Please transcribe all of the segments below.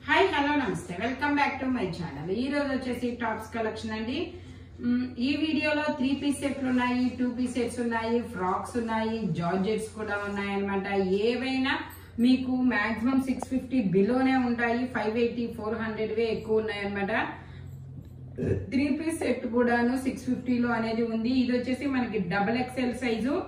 hi hello నమస్తే welcome back to my channel ఈ రోజు వచ్చేసి టాప్స్ కలెక్షన్ అండి మ్, ఈ వీడియోలో త్రీ పీస్ సెట్లు ఉన్నాయి టూ పీస్ సెట్స్ ఉన్నాయి ఫ్రాక్స్ ఉన్నాయి జార్జెట్స్ కూడా ఉన్నాయి అనమాట ఏవైనా మీకు మాక్సిమం సిక్స్ ఫిఫ్టీ బిలోనే ఉంటాయి ఫైవ్ ఎయిటీ ఫోర్ హండ్రెడ్ ఎక్కువ ఉన్నాయి అనమాట త్రీ పీస్ సెట్ కూడాను సిక్స్ ఫిఫ్టీలో అనేది ఉంది ఇది వచ్చేసి మనకి డబల్ ఎక్స్ఎల్ సైజు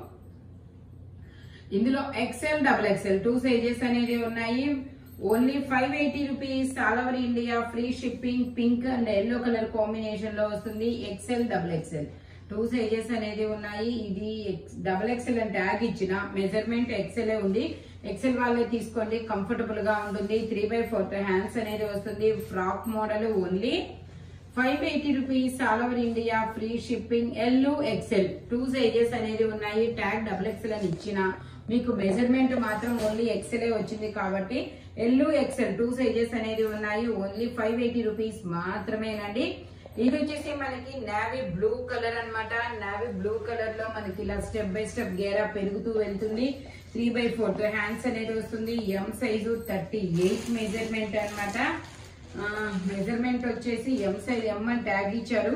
ఇందులో XL double XL two sizes అనేది ఉన్నాయి only five eighty rupees all over India free shipping pink and yellow colour combination లో వస్తుంది XL double XL two sizes అనేది ఉన్నాయి ఇది డబుల్ ఎక్సెల్ అని ట్యాగ్ ఇచ్చిన మెజర్మెంట్ ఎక్సెల్ ఉంది ఎక్సెల్ వాళ్ళే తీసుకోండి కంఫర్టబుల్ గా ఉంటుంది త్రీ బై ఫోర్త్ హ్యాండ్స్ అనేది వస్తుంది frock model only five eighty rupees all over India free shipping L XL two sizes అనేది ఉన్నాయి ట్యాగ్ డబుల్ ఎక్సెల్ అని ఇచ్చిన మీకు మెజర్మెంట్ మాత్రం ఓన్లీ ఎక్సెల్ వచ్చింది కాబట్టి ఎల్ ఎక్సెల్ టూ సైజెస్ అనేది ఉన్నాయి ఓన్లీ ఫైవ్ ఎయిటీ రూపీస్ మాత్రమేనండి ఇది వచ్చేసి మనకి నావీ బ్లూ కలర్ అన్నమాట నావీ బ్లూ కలర్ లో మనకి ఇలా స్టెప్ బై స్టెప్ గేరా పెరుగుతూ వెళ్తుంది త్రీ బై ఫోర్త్ హ్యాండ్స్ అనేది వస్తుంది M size thirty eight measurement అన్నమాట మెజర్మెంట్ వచ్చేసి ఎం సైజ్ ఎం అని ట్యాగ్ ఇచ్చారు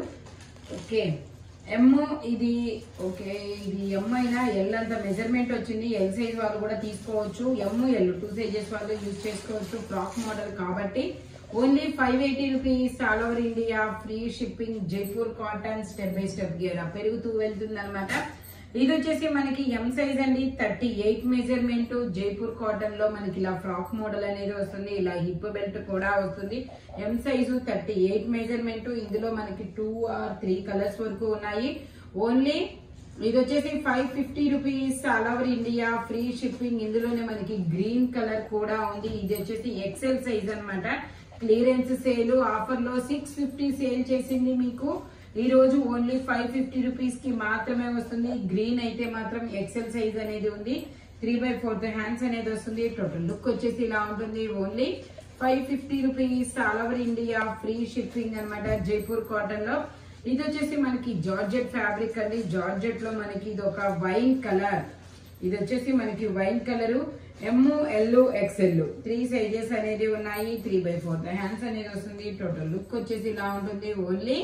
ఓకే ఎమ్ ఇది ఓకే ఇది ఎం అయినా ఎల్ అంత మెజర్మెంట్ వచ్చింది ఎల్ సైజ్ వాళ్ళు కూడా తీసుకోవచ్చు ఎమ్ ఎల్ టూ సైజెస్ వాళ్ళు యూజ్ చేసుకోవచ్చు ఫ్రాక్ మోడల్ కాబట్టి only five eighty rupees all over India free shipping Jaipur cotton step by step గేరా పెరుగుతూ వెళ్తుంది అనమాట ఇది వచ్చేసి మనకి ఎం సైజ్ అండి thirty eight measurement Jaipur cotton లో మనకి ఇలా ఫ్రాక్ మోడల్ అనేది వస్తుంది ఇలా హిప్ బెల్ట్ కూడా వస్తుంది M size thirty eight measurement ఇందులో మనకి టూ ఆర్ త్రీ కలర్స్ వరకు ఉన్నాయి ఓన్లీ ఇది వచ్చేసి five fifty rupees all over India free shipping ఇందులోనే మనకి గ్రీన్ కలర్ కూడా ఉంది ఇది వచ్చేసి ఎక్సెల్ సైజ్ అన్నమాట క్లియరెన్స్ సేల్ ఆఫర్ లో సిక్స్ ఫిఫ్టీ సేల్ చేసింది మీకు ఈ రోజు ఓన్లీ ఫైవ్ ఫిఫ్టీ రూపీస్ కి మాత్రమే వస్తుంది గ్రీన్ అయితే మాత్రం ఎక్సెల్ సైజ్ అనేది ఉంది త్రీ బై ఫోర్త్ హ్యాండ్స్ అనేది వస్తుంది టోటల్ లుక్ వచ్చేసి ఇలా ఉంటుంది only five fifty rupees all over India free shipping అన్నమాట జైపూర్ కాటన్ లో ఇది వచ్చేసి మనకి జార్జెట్ ఫ్యాబ్రిక్ అండి జార్జెట్ లో మనకి ఇది ఒక వైన్ కలర్ ఇది వచ్చేసి మనకి wine colour M L XL three sizes అనేది ఉన్నాయి త్రీ బై ఫోర్త్ హ్యాండ్స్ అనేది వస్తుంది టోటల్ లుక్ వచ్చేసి ఇలా ఉంటుంది ఓన్లీ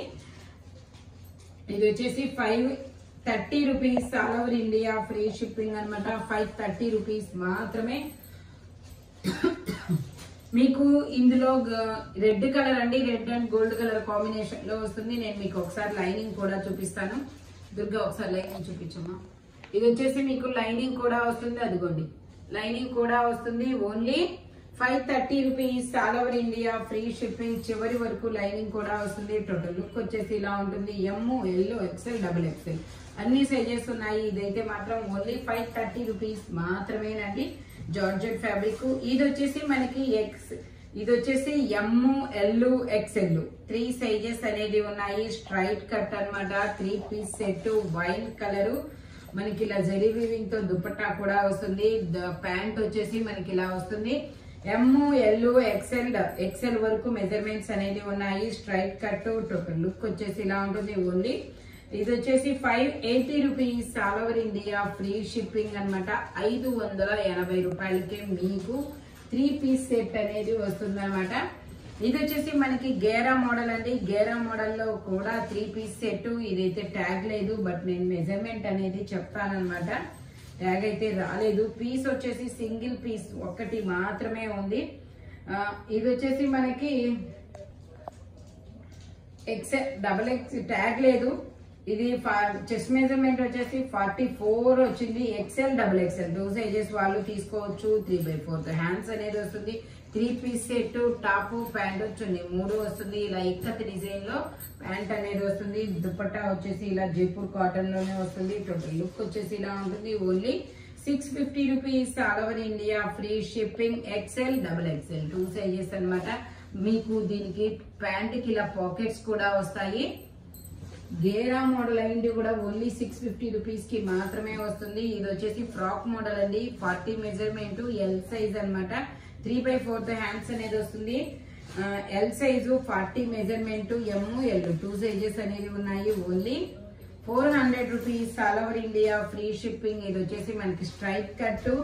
ఇది వచ్చేసి five thirty rupees all over India free shipping అన్నమాట ఫైవ్ థర్టీ రూపీస్ మాత్రమే మీకు ఇందులో రెడ్ కలర్ అండి red and gold colour combination లో వస్తుంది నేను మీకు ఒకసారి లైనింగ్ కూడా చూపిస్తాను దుర్గా ఒకసారి లైనింగ్ చూపించమ్మా ఇది వచ్చేసి మీకు లైనింగ్ కూడా వస్తుంది అదిగోండి లైనింగ్ కూడా వస్తుంది only five thirty rupees all over India free shipping చివరి వరకు లైనింగ్ కూడా వస్తుంది టోటల్ లుక్ వచ్చేసి ఇలా ఉంటుంది M L XL double XL అన్ని సైజెస్ ఉన్నాయి ఇదైతే మాత్రం ఓన్లీ ఫైవ్ థర్టీ రూపీస్ మాత్రమేనండి జార్జెట్ ఫ్యాబ్రిక్ ఇది వచ్చేసి మనకి ఎక్స్ ఇది వచ్చేసి M L XL three sizes అనేది ఉన్నాయి స్ట్రైట్ కట్ అన్నమాట three piece set wine colour మనకి ఇలా జరీ వీవింగ్ తో దుపట్టా కూడా వస్తుంది ప్యాంట్ వచ్చేసి మనకి ఇలా వస్తుంది ఎమ్ ఎల్ ఎక్సెల్ ఎక్సెల్ వరకు మెజర్మెంట్స్ అనేది ఉన్నాయి స్ట్రైట్ కట్ టోటల్ లుక్ వచ్చేసి ఇలా ఉంటుంది ఓన్లీ ఇది వచ్చేసి five eighty rupees all over India free shipping అన్నమాట ఐదు వందల ఎనభై రూపాయలకే మీకు త్రీ పీస్ సెట్ అనేది వస్తుంది అనమాట ఇది వచ్చేసి మనకి గేరా మోడల్ అండి గేరా మోడల్ లో కూడా త్రీ పీస్ సెట్ ఇదైతే ట్యాగ్ లేదు బట్ నేను మెజర్మెంట్ అనేది చెప్తానన్నమాట ట్యాగ్ అయితే రాలేదు పీస్ వచ్చేసి సింగిల్ పీస్ ఒక్కటి మాత్రమే ఉంది ఆ, ఇది వచ్చేసి మనకి ఎక్సెల్ డబల్ ఎక్స్ ట్యాగ్ లేదు ఇది చెస్ట్ మెజర్మెంట్ వచ్చేసి ఫార్టీ ఫోర్ వచ్చింది XL double XL two sizes వాళ్ళు తీసుకోవచ్చు త్రీ బై ఫోర్త్ హ్యాండ్స్ అనేది వస్తుంది three piece set top pant వచ్చింది మూడు వస్తుంది ఇలా ఇక్కత్ డిజైన్ లో ప్యాంట్ అనేది వస్తుంది దుపట్టా వచ్చేసి ఇలా జైపూర్ కాటన్ లోనే వస్తుంది టోటల్ లుక్ వచ్చేసి ఇలా ఉంటుంది only six fifty rupees all over India free shipping XL double XL two sizes అన్నమాట మీకు దీనికి ప్యాంట్ కి ఇలా పాకెట్స్ కూడా వస్తాయి గేరా మోడల్ అయింది కూడా ఓన్లీ సిక్స్ ఫిఫ్టీ రూపీస్ కి మాత్రమే వస్తుంది ఇది వచ్చేసి ఫ్రాక్ మోడల్ అండి ఫార్టీ మెజర్మెంట్ ఎల్ సైజ్ అన్నమాట త్రీ బై ఫోర్త్ హ్యాండ్స్ అనేది వస్తుంది L size forty measurement M L two sizes అనేది ఉన్నాయి only four hundred rupees all over India free shipping ఇది వచ్చేసి మనకి straight cut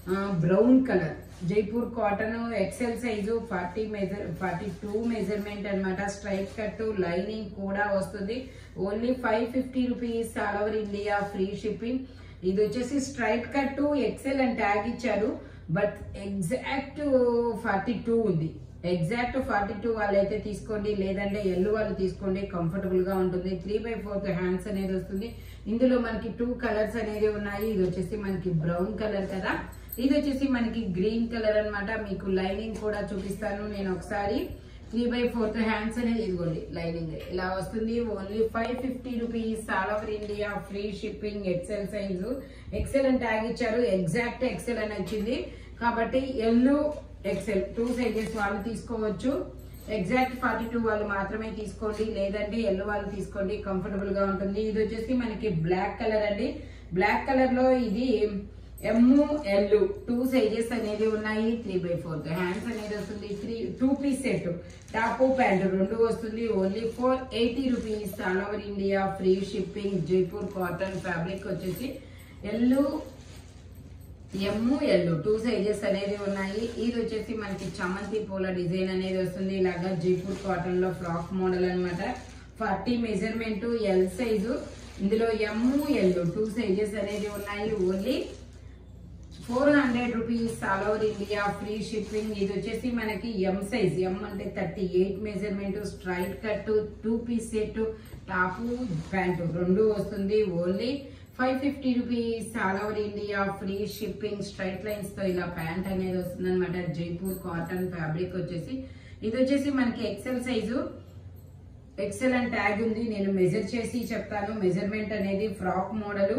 brown colour Jaipur cotton XL size forty measure forty two measurement అనమాట straight cut lining కూడా వస్తుంది only five fifty rupees all over India free shipping ఇది వచ్చేసి straight cut XL అని tag ఇచ్చారు బట్ ఎగ్జాక్ట్ ఫార్టీ టూ ఉంది exact forty two వాళ్ళైతే తీసుకోండి లేదంటే ఎల్లు వాళ్ళు తీసుకోండి కంఫర్టబుల్ గా ఉంటుంది త్రీ బై ఫోర్త్ హ్యాండ్స్ అనేది వస్తుంది ఇందులో మనకి టూ కలర్స్ అనేది ఉన్నాయి ఇది వచ్చేసి మనకి బ్రౌన్ కలర్ కదా ఇది వచ్చేసి మనకి గ్రీన్ కలర్ అన్నమాట మీకు లైనింగ్ కూడా చూపిస్తాను నేను ఒకసారి త్రీ బై ఫోర్త్ హ్యాండ్స్ అనేది ఇదిగోండి లైనింగ్ ఇలా వస్తుంది only five fifty rupees all over India free shipping XL size XL అని ట్యాగ్ ఇచ్చారు ఎగ్జాక్ట్ ఎక్సెల్ అని వచ్చింది కాబట్టి ఎల్లు ఎక్సెల్ టూ సైజెస్ వాళ్ళు తీసుకోవచ్చు ఎగ్జాక్ట్ ఫార్టీ టూ వాళ్ళు మాత్రమే తీసుకోండి లేదంటే ఎల్లో వాళ్ళు తీసుకోండి కంఫర్టబుల్ గా ఉంటుంది ఇది వచ్చేసి మనకి బ్లాక్ కలర్ అండి బ్లాక్ కలర్ లో ఇది ఎమ్ ఎల్ టూ సైజెస్ అనేది ఉన్నాయి త్రీ బై ఫోర్త్ హ్యాండ్స్ అనేది వస్తుంది three two piece set top pant రెండు వస్తుంది only four eighty rupees all over India free shipping Jaipur cotton fabric వచ్చేసి L M L two sizes అనేది ఉన్నాయి ఇది వచ్చేసి మనకి చమంతి పూల డిజైన్ అనేది వస్తుంది ఇలాగా జైపూర్ కాటన్ లో ఫ్రాక్ మోడల్ అన్నమాట ఫార్టీ మెజర్మెంట్ ఎల్ సైజు ఇందులో ఎమ్ము ఎల్లు టూ సైజెస్ అనేది ఉన్నాయి only four hundred rupees all over India free shipping ఇది వచ్చేసి మనకి ఎం సైజ్ ఎం అంటే thirty eight measurement straight cut two piece set top pant రెండు వస్తుంది only five fifty rupees all over India free shipping straight lines తో ఇలా pant అనేది వస్తుంది అనమాట జైపూర్ కాటన్ ఫ్యాబ్రిక్ వచ్చేసి ఇది వచ్చేసి మనకి ఎక్సెల్ సైజు ఎక్సెల్ అని ట్యాగ్ ఉంది నేను మెజర్ చేసి చెప్తాను మెజర్మెంట్ అనేది ఫ్రాక్ మోడలు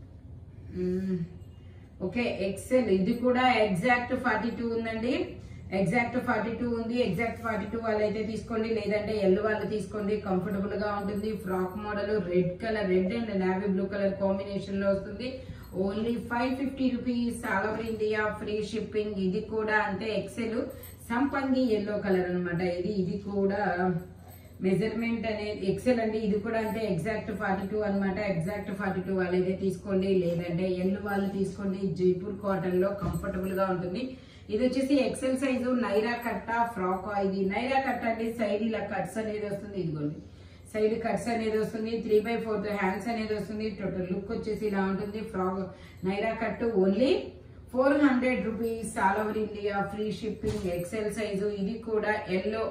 ఓకే ఎక్సెల్ ఇది కూడా ఎగ్జాక్ట్ ఫార్టీ టూ ఉందండి ఎగ్జాక్ట్ ఫార్టీ టూ ఉంది ఎగ్జాక్ట్ ఫార్టీ టూ వాళ్ళు అయితే తీసుకోండి లేదంటే ఎల్లు వాళ్ళు తీసుకోండి కంఫర్టబుల్ గా ఉంటుంది frock model red colour red and navy blue colour combination లో వస్తుంది only five fifty rupees all over India free shipping ఇది కూడా అంటే ఎక్సెల్ సంపంగి ఎల్లో కలర్ అన్నమాట ఇది ఇది కూడా మెజర్మెంట్ అనేది ఎక్సెల్ అండి ఇది కూడా అంటే ఎగ్జాక్ట్ ఫార్టీ టూ అనమాట ఎగ్జాక్ట్ ఫార్టీ టూ వాళ్ళైతే తీసుకోండి లేదంటే ఎల్ వాళ్ళు తీసుకోండి జైపూర్ కాటన్ లో కంఫర్టబుల్ గా ఉంటుంది ఇది వచ్చేసి ఎక్సెల్ సైజు నైరా కట్ట ఫ్రాక్ ఇది నైరా కట్ట అంటే సైడ్ ఇలా కట్స్ అనేది వస్తుంది ఇదిగోండి సైడ్ కట్స్ అనేది వస్తుంది త్రీ బై ఫోర్త్ హ్యాండ్స్ అనేది వస్తుంది టోటల్ లుక్ వచ్చేసి ఇలా ఉంటుంది frock Naira cut only four hundred rupees all over India free shipping XL size ఇది కూడా ఎల్లో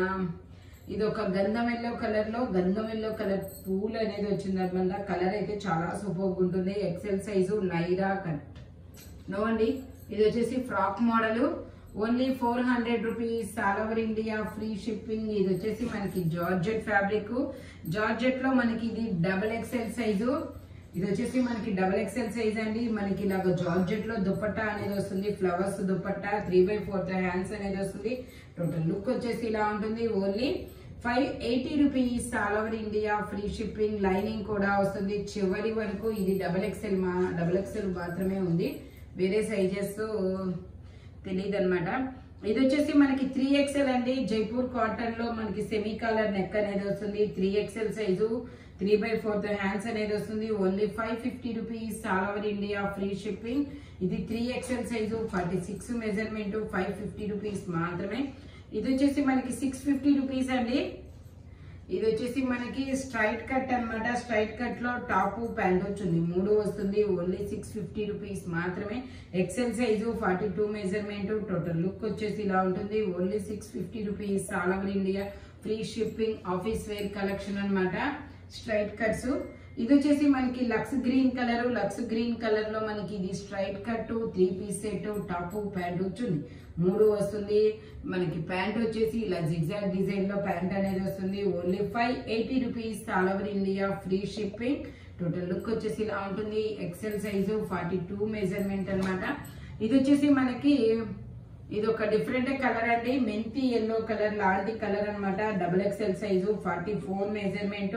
ఇది ఒక గంధం ఎల్లో కలర్ లో గంధం ఎల్లో కలర్ పూల్ అనేది వచ్చింది అనమాట కలర్ అయితే చాలా సూపర్ ఉంటుంది XL size Naira cut no అండి ఇది వచ్చేసి frock model only four hundred rupees all over India free shipping ఇది వచ్చేసి మనకి జార్జెట్ ఫ్యాబ్రిక్ జార్జెట్ లో మనకి ఇది డబల్ ఎక్సెల్ సైజు ఇది వచ్చేసి మనకి డబల్ ఎక్సెల్ సైజ్ అండి మనకి ఇలాగ జార్జెట్ లో దుపట్టా అనేది వస్తుంది flowers dupatta three by fourth hands అనేది వస్తుంది టోటల్ లుక్ వచ్చేసి ఇలా ఉంటుంది only five eighty rupees all over India free shipping lining కూడా వస్తుంది చివరి వరకు ఇది డబల్ ఎక్సెల్ మా డబల్ ఎక్సెల్ మాత్రమే ఉంది వేరే సైజెస్ తెలియదు అనమాట ఇది వచ్చేసి మనకి త్రీ ఎక్స్ఎల్ అండి జైపూర్ కాటన్ లో మనకి సెమీ కాలర్ నెక్ అనేది వస్తుంది three XL size three by fourth hands అనేది వస్తుంది only five fifty rupees all over India free shipping ఇది three XL size forty six measurement five fifty rupees మాత్రమే ఇది వచ్చేసి మనకి సిక్స్ ఫిఫ్టీ రూపీస్ అండి ఇది వచ్చేసి మనకి స్ట్రైట్ కట్ అన్నమాట స్ట్రైట్ కట్ లో టాప్ ప్యాంట్ వచ్చింది మూడు వస్తుంది ఓన్లీ సిక్స్ ఫిఫ్టీ రూపీస్ మాత్రమే XL size forty two measurement total look వచ్చేసి ఇలా ఉంటుంది only six fifty rupees all over India free shipping office wear collection అన్నమాట స్ట్రైట్ కట్స్ ఇది వచ్చేసి మనకి lux green colour lux green colour లో మనకి ఇది straight cut three piece set top pant వచ్చింది మూడు వస్తుంది మనకి ప్యాంట్ వచ్చేసి ఇలా జిగ్జాగ్ డిజైన్ లో ప్యాంట్ అనేది వస్తుంది only five eighty rupees all over India free shipping total look వచ్చేసి ఇలా ఉంటుంది XL size forty two measurement అనమాట ఇది వచ్చేసి మనకి ఇది ఒక డిఫరెంట్ కలర్ అండి మెంతి ఎల్లో కలర్ లాంటి కలర్ అన్నమాట double XL size forty four measurement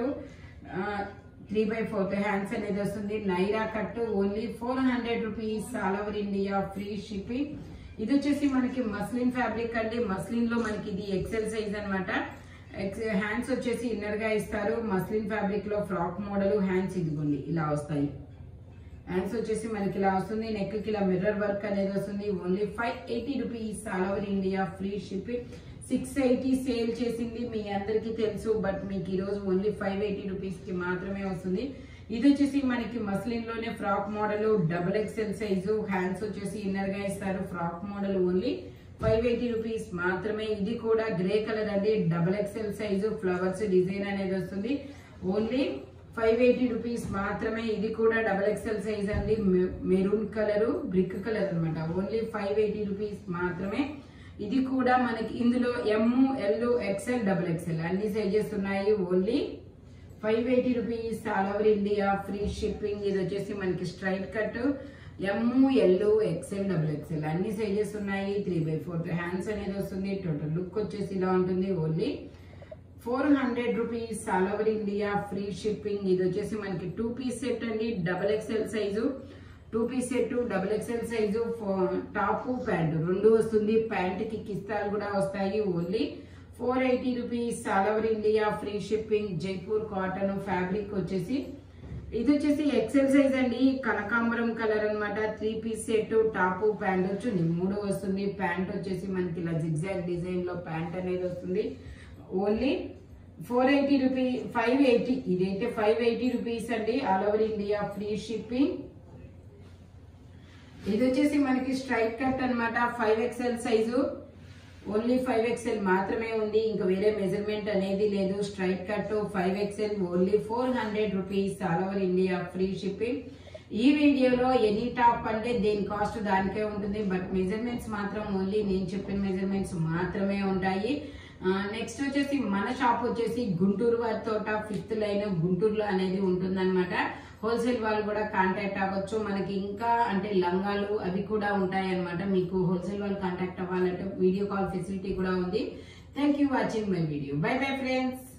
three by fourth hands అనేది వస్తుంది Naira cut only four hundred rupees all over India free shipping ఇది వచ్చేసి మనకి మస్లిన్ ఫ్యాబ్రిక్ అండి మస్లిన్ లో మనకి ఇది ఎక్సెల్ సైజ్ అనమాట హ్యాండ్స్ వచ్చేసి ఇన్నర్ గా ఇస్తారు మస్లిన్ ఫ్యాబ్రిక్ లో ఫ్రాక్ మోడల్ హ్యాండ్స్ ఇదిగోండి ఇలా వస్తాయి హ్యాండ్స్ వచ్చేసి మనకి ఇలా వస్తుంది నెక్ కి ఇలా మిర్రర్ వర్క్ అనేది వస్తుంది only five eighty rupees all over India free shipping six eighty sale చేసింది మీ అందరికీ తెలుసు బట్ మీకు ఈ రోజు ఓన్లీ ఫైవ్ ఎయిటీ రూపీస్ కి మాత్రమే వస్తుంది ఇది వచ్చేసి మనకి మస్లిన్ లోనే frock model double XL size hands వచ్చేసి ఇన్నర్ గా ఇస్తారు frock model only five eighty rupees మాత్రమే ఇది కూడా గ్రే కలర్ అండి double XL size flowers design అనేది వస్తుంది ఓన్లీ ఫైవ్ ఎయిటీ రూపీస్ మాత్రమే ఇది కూడా డబల్ ఎక్స్ఎల్ సైజ్ అండి మెరూన్ కలర్ బ్రిక్ కలర్ అన్నమాట ఓన్లీ ఫైవ్ ఎయిటీ రూపీస్ మాత్రమే ఇది కూడా మనకి ఇందులో M L XL double XL అన్ని సైజెస్ ఉన్నాయి only five eighty rupees all over India free shipping ఇది వచ్చేసి మనకి straight cut M L XL double XL అన్ని సైజెస్ ఉన్నాయి త్రీ బై ఫోర్త్ హ్యాండ్స్ అనేది వస్తుంది టోటల్ లుక్ వచ్చేసి ఇలా ఉంటుంది only four hundred rupees all over India free shipping ఇది వచ్చేసి మనకి టూ పీస్ సెట్ అండి double XL size two piece set double XL size top pant రెండు వస్తుంది ప్యాంట్ కి కిస్తాలు కూడా వస్తాయి only four eighty rupees all over India free shipping Jaipur cotton fabric వచ్చేసి ఇది వచ్చేసి ఎక్సెల్ సైజ్ అండి కనకాంబరం కలర్ అన్నమాట three piece set top pant వచ్చింది మూడు వస్తుంది ప్యాంట్ వచ్చేసి మనకి ఇలా జిగ్జాగ్ డిజైన్ లో ప్యాంట్ అనేది వస్తుంది only four eighty rupee five eighty ఇదైతే ఫైవ్ ఎయిటీ రూపీస్ అండి all over India free shipping ఇది వచ్చేసి మనకి స్ట్రైట్ కట్ అన్నమాట five XL size only five XL మాత్రమే ఉంది ఇంకా వేరే మెజర్మెంట్ అనేది లేదు straight cut five XL only four hundred rupees all over India free shipping ఈ వీడియోలో ఎనీ టాప్ అంటే దేని కాస్ట్ దానికే ఉంటుంది బట్ మెజర్మెంట్స్ మాత్రం ఓన్లీ నేను చెప్పిన మెజర్మెంట్స్ మాత్రమే ఉంటాయి నెక్స్ట్ వచ్చేసి మన షాప్ వచ్చేసి గుంటూరు వారి తోట ఫిఫ్త్ లైన్ గుంటూరులో అనేది ఉంటుందన్నమాట హోల్సేల్ వాళ్ళు కూడా కాంటాక్ట్ అవ్వచ్చు మనకి ఇంకా అంటే లంగాలు అవి కూడా ఉంటాయి అనమాట మీకు హోల్సేల్ వాళ్ళు కాంటాక్ట్ అవ్వాలంటే వీడియో కాల్ ఫెసిలిటీ కూడా ఉంది thank you watching my video bye bye friends